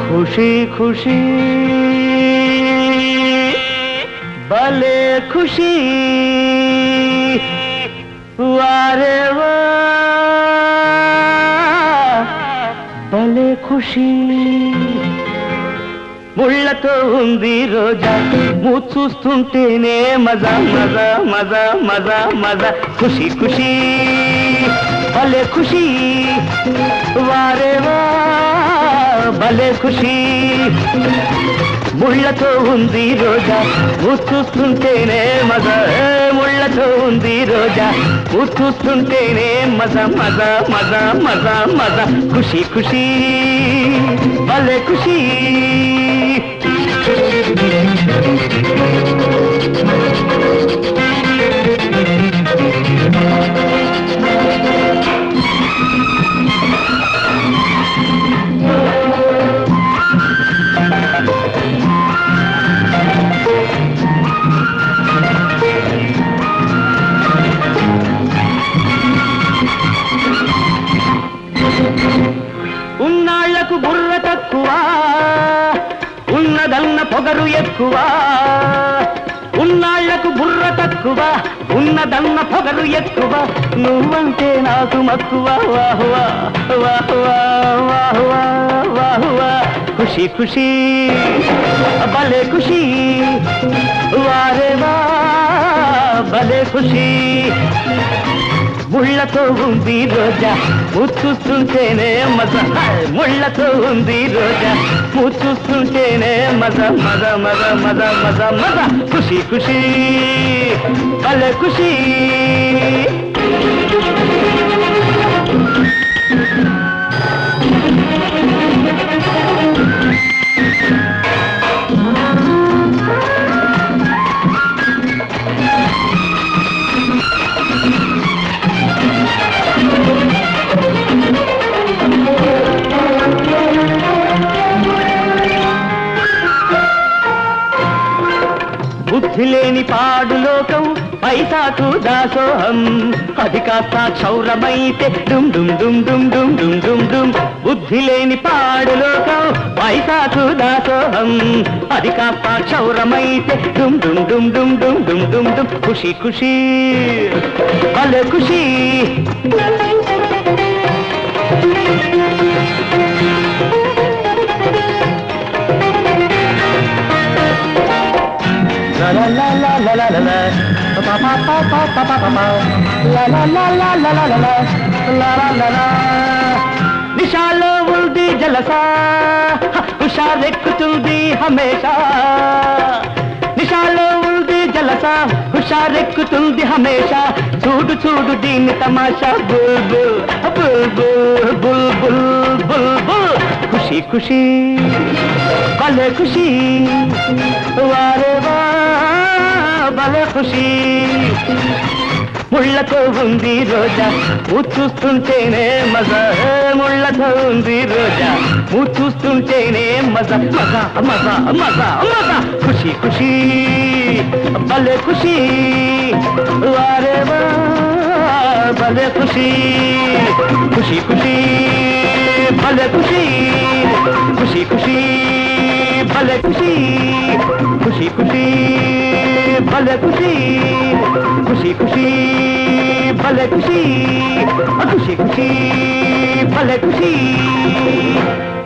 खुशी खुशी भले खुशी वारे वा భలే ఖుషి ముళ్ళతో ఉంది రోజా మూత్ చూస్తుంటేనే మజా మజా మజా మజా మజా ఖుషి ఖుషి భలే ఖుషి వారే వా భలే ఖుషి ముళ్ళతో ఉంది రోజా మూత్ చూస్తుంటేనే మజా ఏ ముళ్ళతో ఉంది రోజా మూత్ చూస్తుంటేనే మజా మజా మజా మజా మజా ఖుషి ఖుషి భలే ఖుషి ఉన్నాళ్లకు బుర్ర తక్కువ ఉన్నదన్న పొగరు ఎక్కువ ఉన్నాళ్లకు బుర్ర తక్కువ ఉన్నదన్న పొగరు ఎక్కువ నువ్వంటే నాకు మక్కువ వాహువా వాహువా వాహువా వాహువా ఖుషి ఖుషి భలే ఖుషి వారే వా భలే ఖుషి ముళ్ళతో ఉంది రోజా ముచ్చుస్తుంటేనే మజ ముళ్ళతో ఉంది రోజా ముచ్చుస్తుంటేనే మజ మజ మజ మజ మజ మజ ఖుషి ఖుషి భలే ఖుషి బుద్ధి లేని పాడు లోకం పైసాకు దాసోహం అది కాస్త క్షౌరమైతే డుమ్ డుమ్ డుమ్ డుమ్ డుమ్ డుమ్ డుమ్ డుమ్ బుద్ధి లేని పాడు లోకం పైసాకు దాసోహం అది కాస్త క్షౌరమైతే డుమ్ డుమ్ డుమ్ డుమ్ డుమ్ డుమ్ డుమ్ డుమ్ ఖుషి ఖుషి భలే ఖుషి La la la la la la la la. Pa pa pa pa pa pa pa pa. La la la la la la la la. La la la la. నిషాలో ఉంది జలసా హుషారెక్కుతుంది హమేషా నిషాలో ఉంది జలసా హుషారెక్కుతుంది హమేషా చూడు చూడు దీని తమాషా బుల్ బుల్ బుల్ బుల్ బుల్ బుల్ బుల్ బుల్ ఖుషి ఖుషి భలే ఖుషి వారే వా భలే ఖుషి ముళ్ళతో ఉంది రోజా చూస్తుంటేనే మజా ఏ ముళ్ళతో ఉంది రోజా చూస్తుంటేనే మజా మజా మజా మజా మజా ఖుషి ఖుషి భలే ఖుషి వారే వా భలే ఖుషి ఖుషి ఖుషి భలే ఖుషి ఖుషి ఖుషి భలే ఖుషి ఖుషి ఖుషి భలే ఖుషి ఖుషి ఖుషి భలే ఖుషి ఖుషి ఖుషి భలే ఖుషి